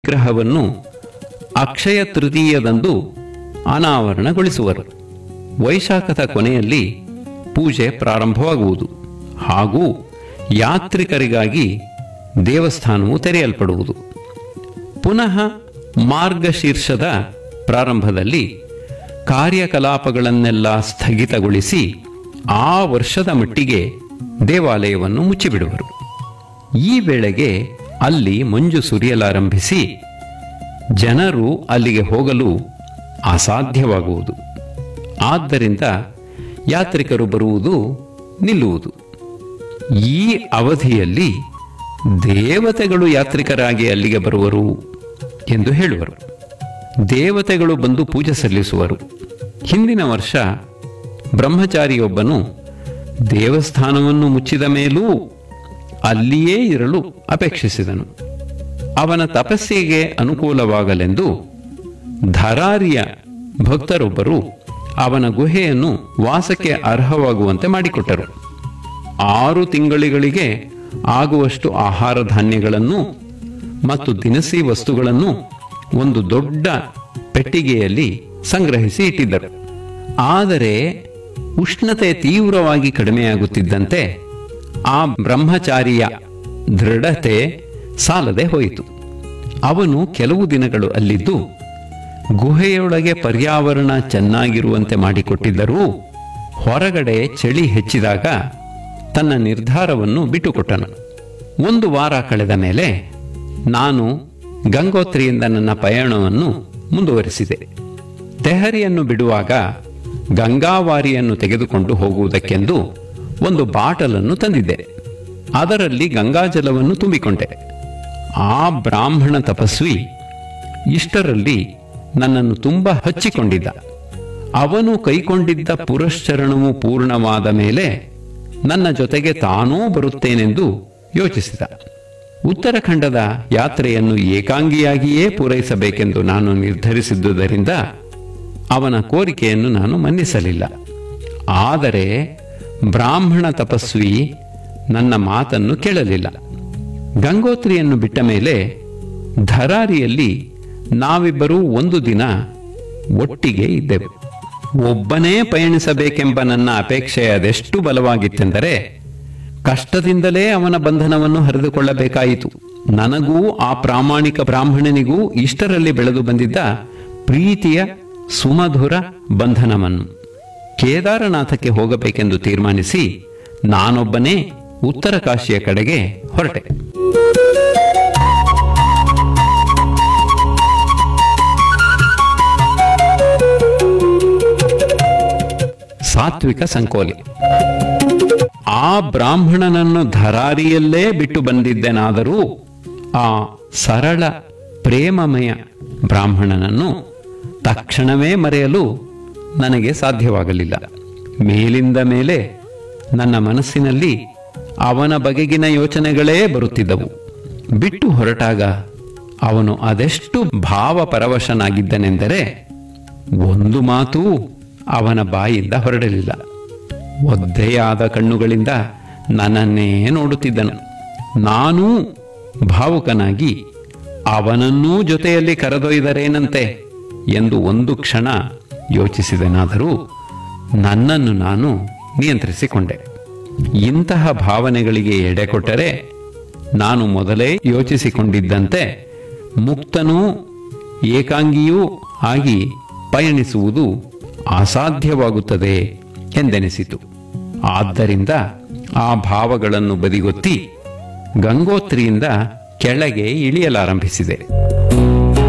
ವಿಗ್ರಹವನ್ನು ಅಕ್ಷಯ ತೃತೀಯದಂದು ಅನಾವರಣಗೊಳಿಸುವರು ವೈಶಾಖದ ಕೊನೆಯಲ್ಲಿ ಪೂಜೆ ಪ್ರಾರಂಭವಾಗುವುದು ಹಾಗೂ ಯಾತ್ರಿಕರಿಗಾಗಿ ದೇವಸ್ಥಾನವು ತೆರೆಯಲ್ಪಡುವುದು ಪುನಃ ಮಾರ್ಗಶೀರ್ಷದ ಪ್ರಾರಂಭದಲ್ಲಿ ಕಾರ್ಯಕಲಾಪಗಳನ್ನೆಲ್ಲ ಸ್ಥಗಿತಗೊಳಿಸಿ ಆ ವರ್ಷದ ಮಟ್ಟಿಗೆ ದೇವಾಲಯವನ್ನು ಮುಚ್ಚಿಬಿಡುವರು ಈ ವೇಳೆಗೆ ಅಲ್ಲಿ ಮಂಜು ಸುರಿಯಲಾರಂಭಿಸಿ ಜನರು ಅಲ್ಲಿಗೆ ಹೋಗಲು ಅಸಾಧ್ಯವಾಗುವುದು ಆದ್ದರಿಂದ ಯಾತ್ರಿಕರು ಬರುವುದು ನಿಲ್ಲುವುದು ಈ ಅವಧಿಯಲ್ಲಿ ದೇವತೆಗಳು ಯಾತ್ರಿಕರಾಗಿ ಅಲ್ಲಿಗೆ ಬರುವರು ಎಂದು ಹೇಳುವರು ದೇವತೆಗಳು ಬಂದು ಪೂಜೆ ಸಲ್ಲಿಸುವರು ಹಿಂದಿನ ವರ್ಷ ಬ್ರಹ್ಮಚಾರಿಯೊಬ್ಬನು ದೇವಸ್ಥಾನವನ್ನು ಮುಚ್ಚಿದ ಮೇಲೂ ಅಲ್ಲಿಯೇ ಇರಲು ಅಪೇಕ್ಷಿಸಿದನು ಅವನ ತಪಸ್ಸಿಗೆ ಅನುಕೂಲವಾಗಲೆಂದು ಧರಾರಿಯ ಭಕ್ತರೊಬ್ಬರು ಅವನ ಗುಹೆಯನ್ನು ವಾಸಕ್ಕೆ ಅರ್ಹವಾಗುವಂತೆ ಮಾಡಿಕೊಟ್ಟರು ಆರು ತಿಂಗಳಿಗಳಿಗೆ ಆಗುವಷ್ಟು ಆಹಾರ ಧಾನ್ಯಗಳನ್ನು ಮತ್ತು ದಿನಸಿ ವಸ್ತುಗಳನ್ನು ಒಂದು ದೊಡ್ಡ ಪೆಟ್ಟಿಗೆಯಲ್ಲಿ ಸಂಗ್ರಹಿಸಿ ಇಟ್ಟಿದ್ದರು ಆದರೆ ಉಷ್ಣತೆ ತೀವ್ರವಾಗಿ ಕಡಿಮೆಯಾಗುತ್ತಿದ್ದಂತೆ ಆ ಬ್ರಹ್ಮಚಾರಿಯ ದೃಢತೆ ಸಾಲದೆ ಹೋಯಿತು ಅವನು ಕೆಲವು ದಿನಗಳು ಅಲ್ಲಿದ್ದು ಗುಹೆಯೊಳಗೆ ಪರ್ಯಾವರಣ ಚೆನ್ನಾಗಿರುವಂತೆ ಮಾಡಿಕೊಟ್ಟಿದ್ದರೂ ಹೊರಗಡೆ ಚಳಿ ಹೆಚ್ಚಿದಾಗ ತನ್ನ ನಿರ್ಧಾರವನ್ನು ಬಿಟ್ಟುಕೊಟ್ಟನು ಒಂದು ವಾರ ಕಳೆದ ಮೇಲೆ ನಾನು ಗಂಗೋತ್ರಿಯಿಂದ ನನ್ನ ಪಯಣವನ್ನು ಮುಂದುವರಿಸಿದೆ ತೆಹರಿಯನ್ನು ಬಿಡುವಾಗ ಗಂಗಾವಾರಿಯನ್ನು ತೆಗೆದುಕೊಂಡು ಹೋಗುವುದಕ್ಕೆಂದು ಒಂದು ಬಾಟಲನ್ನು ತಂದಿದ್ದೆ ಅದರಲ್ಲಿ ಗಂಗಾಜಲವನ್ನು ತುಂಬಿಕೊಂಡೆ ಆ ಬ್ರಾಹ್ಮಣ ತಪಸ್ವಿ ಇಷ್ಟರಲ್ಲಿ ನನ್ನನ್ನು ತುಂಬ ಹಚ್ಚಿಕೊಂಡಿದ್ದ ಅವನು ಕೈಕೊಂಡಿದ್ದ ಪುರಶ್ಚರಣವು ಪೂರ್ಣವಾದ ಮೇಲೆ ನನ್ನ ಜೊತೆಗೆ ತಾನೂ ಬರುತ್ತೇನೆಂದು ಯೋಚಿಸಿದ ಉತ್ತರಾಖಂಡದ ಯಾತ್ರೆಯನ್ನು ಏಕಾಂಗಿಯಾಗಿಯೇ ಪೂರೈಸಬೇಕೆಂದು ನಾನು ನಿರ್ಧರಿಸಿದ್ದುದರಿಂದ ಅವನ ಕೋರಿಕೆಯನ್ನು ನಾನು ಮನ್ನಿಸಲಿಲ್ಲ ಆದರೆ ಬ್ರಾಹ್ಮಣ ತಪಸ್ವಿ ನನ್ನ ಮಾತನ್ನು ಕೇಳಲಿಲ್ಲ ಗಂಗೋತ್ರಿಯನ್ನು ಬಿಟ್ಟ ಮೇಲೆ ಧರಾರಿಯಲ್ಲಿ ನಾವಿಬ್ಬರೂ ಒಂದು ದಿನ ಒಟ್ಟಿಗೆ ಇದ್ದೆವು ಒಬ್ಬನೇ ಪಯಣಿಸಬೇಕೆಂಬ ನನ್ನ ಅಪೇಕ್ಷೆ ಅದೆಷ್ಟು ಬಲವಾಗಿತ್ತೆಂದರೆ ಕಷ್ಟದಿಂದಲೇ ಅವನ ಬಂಧನವನ್ನು ಹರಿದುಕೊಳ್ಳಬೇಕಾಯಿತು ನನಗೂ ಆ ಪ್ರಾಮಾಣಿಕ ಬ್ರಾಹ್ಮಣನಿಗೂ ಇಷ್ಟರಲ್ಲಿ ಬೆಳೆದು ಬಂದಿದ್ದ ಪ್ರೀತಿಯ ಸುಮಧುರ ಬಂಧನವನ್ನು ಕೇದಾರನಾಥಕ್ಕೆ ಹೋಗಬೇಕೆಂದು ತೀರ್ಮಾನಿಸಿ ನಾನೊಬ್ಬನೇ ಉತ್ತರ ಕಾಶಿಯ ಕಡೆಗೆ ಹೊರಟೆ ಸಾತ್ವಿಕ ಸಂಕೋಲೆ ಆ ಬ್ರಾಹ್ಮಣನನ್ನು ಧರಾರಿಯಲ್ಲೇ ಬಿಟ್ಟು ಬಂದಿದ್ದೆನಾದರೂ ಆ ಸರಳ ಪ್ರೇಮಮಯ ಬ್ರಾಹ್ಮಣನನ್ನು ತಕ್ಷಣವೇ ಮರೆಯಲು ನನಗೆ ಸಾಧ್ಯವಾಗಲಿಲ್ಲ ಮೇಲಿಂದ ಮೇಲೆ ನನ್ನ ಮನಸ್ಸಿನಲ್ಲಿ ಅವನ ಬಗೆಗಿನ ಯೋಚನೆಗಳೇ ಬರುತ್ತಿದ್ದವು ಬಿಟ್ಟು ಹೊರಟಾಗ ಅವನು ಅದೆಷ್ಟು ಭಾವಪರವಶನಾಗಿದ್ದನೆಂದರೆ ಒಂದು ಮಾತೂ ಅವನ ಬಾಯಿಂದ ಹೊರಡಲಿಲ್ಲ ಒದ್ದೆಯಾದ ಕಣ್ಣುಗಳಿಂದ ನನ್ನನ್ನೇ ನೋಡುತ್ತಿದ್ದನು ನಾನೂ ಭಾವುಕನಾಗಿ ಅವನನ್ನೂ ಜೊತೆಯಲ್ಲಿ ಕರೆದೊಯ್ದರೇನಂತೆ ಎಂದು ಒಂದು ಕ್ಷಣ ಯೋಚಿಸಿದೆನಾದರೂ ನನ್ನನ್ನು ನಾನು ನಿಯಂತ್ರಿಸಿಕೊಂಡೆ ಇಂತಹ ಭಾವನೆಗಳಿಗೆ ಎಡೆ ಕೊಟ್ಟರೆ ನಾನು ಮೊದಲೇ ಯೋಚಿಸಿಕೊಂಡಿದ್ದಂತೆ ಮುಕ್ತನೂ ಏಕಾಂಗಿಯೂ ಆಗಿ ಪಯಣಿಸುವುದು ಅಸಾಧ್ಯವಾಗುತ್ತದೆ ಎಂದೆನಿಸಿತು ಆದ್ದರಿಂದ ಆ ಭಾವಗಳನ್ನು ಬದಿಗೊತ್ತಿ ಗಂಗೋತ್ರಿಯಿಂದ ಕೆಳಗೆ ಇಳಿಯಲಾರಂಭಿಸಿದೆ